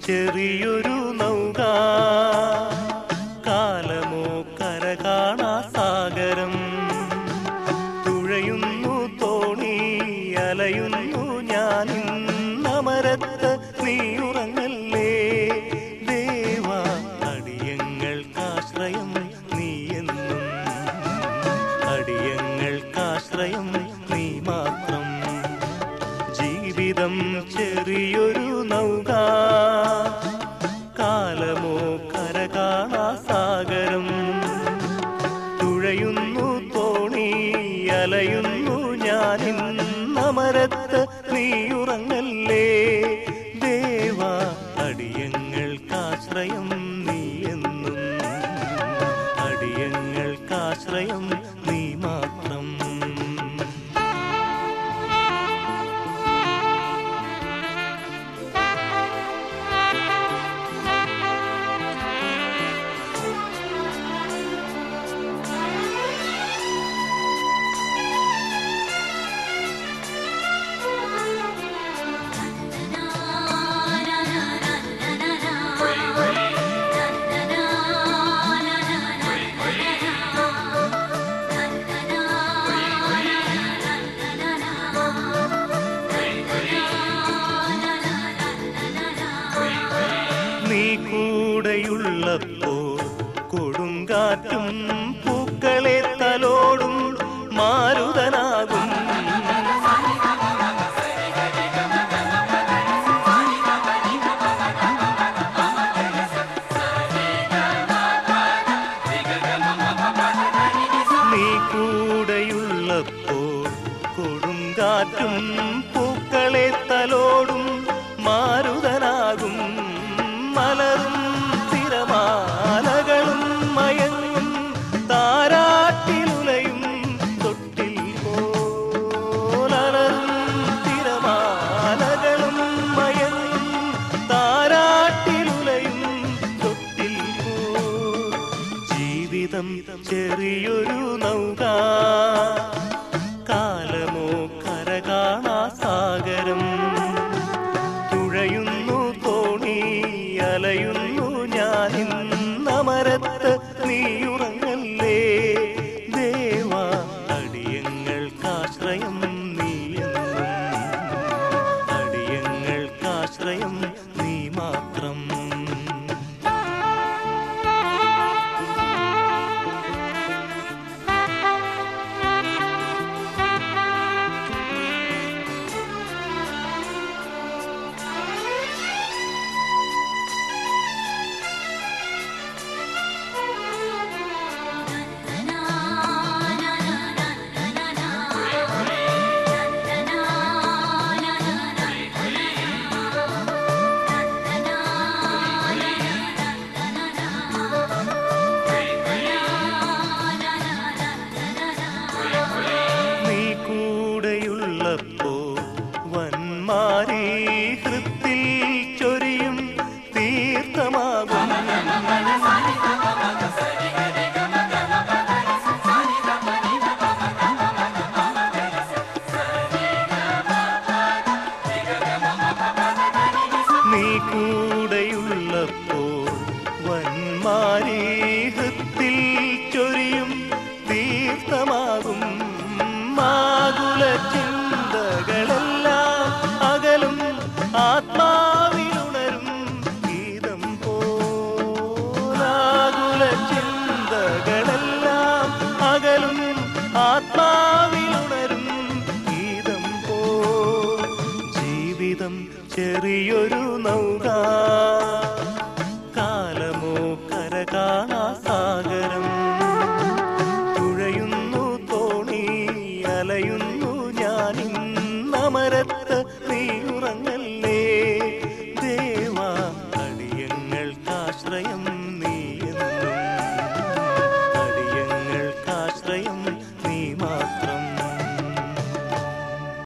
ചെറിയൊരു നൗക കാലമോ കര കാണാ സാഗരം തുഴയുന്നു തോണി അലയുന്നു ഞാനിന്നമരത്ത് നീ ഉറങ്ങല്ലേ ദേവ അടിയങ്ങൾക്കാശ്രയം നീ എന്നും അടിയങ്ങൾക്കാശ്രയം നീ മാത്രം ജീവിതം ചെറിയൊരു നൗക കാലമോ കര കാണാ സാഗരം തുഴയുന്നു തോണി അലയുന്നു ഞാനിന്നമരത്ത് നീ ഉറങ്ങല്ലേ ദേവ അടിയങ്ങൾക്കാശ്രയം നീ എന്നും അടിയങ്ങൾക്കാശ്രയം നീ മാത്രം നീ കൂടെയുള്ളപ്പോൾ കൊടുങ്കാറ്റും പൂക്കളെ തലോടും മാരുതനാകും നീ കൂടെയുള്ളപ്പോൾ കൊടുങ്കാറ്റും പൂക്കളെ തലോടും മാരുതനാകും മലരും തിരമാലകളും മയങ്ങും താരാട്ടിലുലയും തൊട്ടിൽ പോലലരും തിരമാലകളും മയങ്ങും താരാട്ടിലുലയും തൊട്ടിൽ പോ ജീവിതം ചെറിയൊരു നൗക കാലമോ കര കാണാ സാഗരം തുഴയുന്നു തോണി അലയുന്നു ഞാനിന്നമരത്ത് നീ ഉറങ്ങല്ലേ ദേവ അടിയങ്ങൾക്കാശ്രയം നീ എന്നും അടിയങ്ങൾക്കാശ്രയം നീ മാത്രം